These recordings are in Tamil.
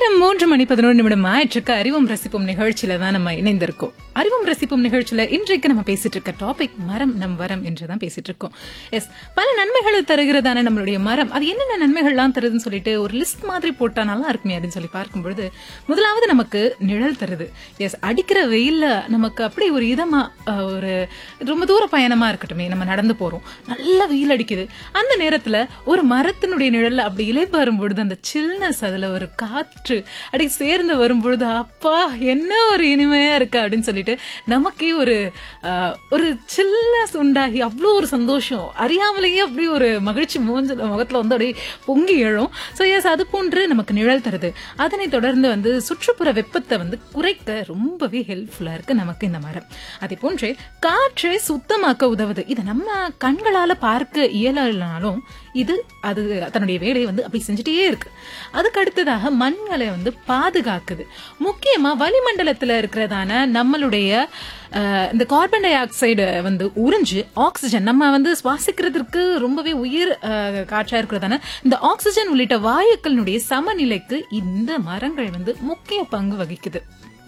நேரம் மூன்று மணி பதினோரு நிமிடம் ஆயிற்றுக்கு அறிவும் ரசிப்பும் நிகழ்ச்சியில தான் நம்ம இணைந்திருக்கோம் அறிவும் ரசிப்பும் நிகழ்ச்சியில இன்றைக்கு நம்ம பேசிட்டு இருக்க டாபிக் மரம் நம் வரம் என்றுதான் பேசிட்டு இருக்கோம் எஸ் பல நன்மைகளை தருகிறதான நம்மளுடைய மரம் அது என்னென்ன நன்மைகள்லாம் தருதுன்னு சொல்லிட்டு ஒரு லிஸ்ட் மாதிரி போட்டா நல்லா இருக்குமே அப்படின்னு சொல்லி பார்க்கும் பொழுது முதலாவது நமக்கு நிழல் தருது எஸ் அடிக்கிற வெயில்ல நமக்கு அப்படி ஒரு இதமா அஹ், ஒரு ரொம்ப தூர பயணமா இருக்கட்டுமே நம்ம நடந்து போறோம் நல்ல வெயில் அடிக்குது அந்த நேரத்துல ஒரு மரத்தினுடைய நிழல்ல அப்படி இலை வரும்பொழுது அந்த சில்னஸ் அதுல ஒரு காற்று அப்படி சேர்ந்து வரும்பொழுது அப்பா என்ன ஒரு இனிமையா இருக்கு அப்படின்னு சொல்லிட்டு நமக்கே ஒரு ஆஹ், ஒரு சில்னஸ் உண்டாகி அவ்வளோ ஒரு சந்தோஷம் அறியாமலேயே அப்படி ஒரு மகிழ்ச்சி மூஞ்ச முகத்துல வந்து அப்படியே பொங்கி எழும் ஸோ எஸ் அது போன்று நமக்கு நிழல் தருது அதனை தொடர்ந்து வந்து சுற்றுப்புற வெப்பத்தை வந்து குறைக்க ரொம்பவே ஹெல்ப்ஃபுல்லா இருக்கு நமக்கு இந்த மரம் அதே போன்றே காற்றை சுத்தமாக்க உதவுது இதை நம்ம கண்களால பார்க்க இயலனாலும் இது அது தன்னுடைய வேலையை வந்து அப்படி செஞ்சுட்டே இருக்கு அதுக்கு அடுத்ததாக மண்களை வந்து பாதுகாக்குது முக்கியமா வளிமண்டலத்துல இருக்கிறதான நம்மளுடைய அஹ், இந்த கார்பன் டை ஆக்சைடு வந்து உறிஞ்சு ஆக்சிஜன் நம்ம வந்து சுவாசிக்கிறதுக்கு ரொம்பவே உயிர் அஹ், காற்றா இருக்கிறதான இந்த ஆக்சிஜன் உள்ளிட்ட வாயுக்களினுடைய சமநிலைக்கு இந்த மரங்கள் வந்து முக்கிய பங்கு வகிக்குது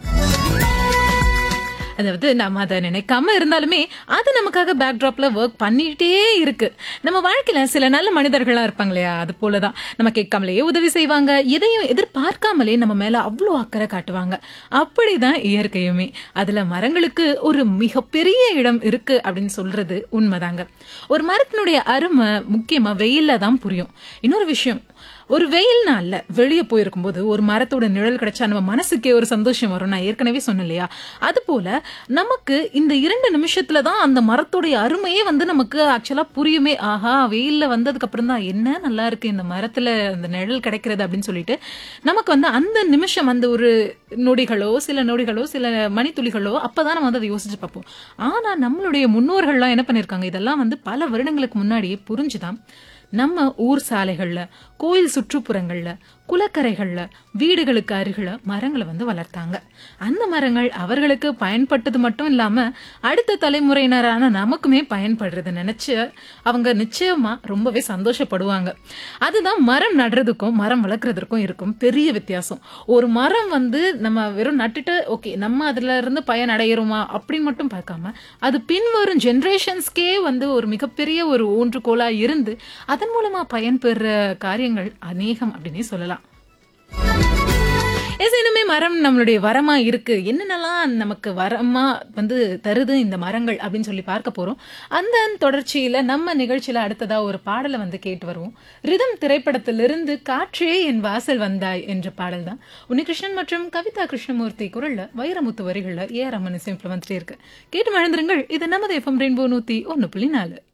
அதாவது நம்ம அதை நினைக்காம இருந்தாலுமே அது நமக்காக பேக்ட்ராப்ல ஒர்க் பண்ணிட்டே இருக்கு நம்ம வாழ்க்கையில சில நல்ல மனிதர்களா இருப்பாங்க இல்லையா அது போலதான் நம்ம கேட்காமலேயே உதவி செய்வாங்க எதையும் எதிர்பார்க்காமலே நம்ம மேல அவ்வளோ அக்கறை காட்டுவாங்க அப்படிதான் இயற்கையுமே அதுல மரங்களுக்கு ஒரு மிகப்பெரிய இடம் இருக்கு அப்படின்னு சொல்றது உண்மைதாங்க ஒரு மரத்தினுடைய அருமை முக்கியமா வெயில்ல தான் புரியும் இன்னொரு விஷயம் ஒரு வெயில் நாள்ல வெளியே போயிருக்கும் போது ஒரு மரத்தோட நிழல் கிடைச்சா நம்ம மனசுக்கே ஒரு சந்தோஷம் வரும் நான் ஏற்கனவே சொன்னேன் இல்லையா அது போல நமக்கு இந்த இரண்டு நிமிஷத்துல தான் அந்த மரத்தோடைய அருமையே வந்து நமக்கு ஆக்சுவலா புரியுமே ஆஹா வெயில்ல வந்ததுக்கு அப்புறம் தான் என்ன நல்லா இருக்கு இந்த மரத்துல அந்த நிழல் கிடைக்கிறது அப்படின்னு சொல்லிட்டு நமக்கு வந்து அந்த நிமிஷம் அந்த ஒரு நொடிகளோ சில நொடிகளோ சில மணித்துளிகளோ அப்பதான் நம்ம வந்து அதை யோசிச்சு பார்ப்போம் ஆனா நம்மளுடைய முன்னோர்கள்லாம் என்ன பண்ணிருக்காங்க இதெல்லாம் வந்து பல வருடங்களுக்கு முன்னாடியே புரிஞ்சுதான் நம்ம ஊர் சாலைகள்ல கோயில் சுற்றுப்புறங்கள்ல குளக்கரைகள்ல வீடுகளுக்கு அருகில மரங்களை வந்து வளர்த்தாங்க அந்த மரங்கள் அவர்களுக்கு பயன்பட்டது மட்டும் இல்லாம அடுத்த தலைமுறையினரான நமக்குமே பயன்படுறது நினைச்சு அவங்க நிச்சயமா ரொம்பவே சந்தோஷப்படுவாங்க அதுதான் மரம் நடுறதுக்கும் மரம் வளர்க்கறதுக்கும் இருக்கும் பெரிய வித்தியாசம் ஒரு மரம் வந்து நம்ம வெறும் நட்டுட்டு ஓகே நம்ம அதுல இருந்து பயன் அடையிறோமா அப்படின்னு மட்டும் பார்க்காம அது பின்வரும் ஜெனரேஷன்ஸ்க்கே வந்து ஒரு மிகப்பெரிய ஒரு ஊன்றுகோலா இருந்து அதன் மூலமா பயன்பெற காரியங்கள் அநேகம் அப்படின்னே சொல்லலாம் எஸ் இனிமே மரம் நம்மளுடைய வரமா இருக்கு என்னென்னலாம் நமக்கு வரமா வந்து தருது இந்த மரங்கள் அப்படின்னு சொல்லி பார்க்க போறோம் அந்த தொடர்ச்சியில நம்ம நிகழ்ச்சியில அடுத்ததா ஒரு பாடலை வந்து கேட்டு வருவோம் ரிதம் திரைப்படத்திலிருந்து காற்றே என் வாசல் வந்தாய் என்ற பாடல் தான் உன்னிகிருஷ்ணன் மற்றும் கவிதா கிருஷ்ணமூர்த்தி குரல்ல வைரமுத்து வரிகள்ல ஏ ரமன் இசைப்பில் வந்துட்டே இருக்கு கேட்டு மழந்துருங்கள் இது நமது எஃப்எம் ரெயின்போ நூத்தி ஒன்னு புள்ளி நாலு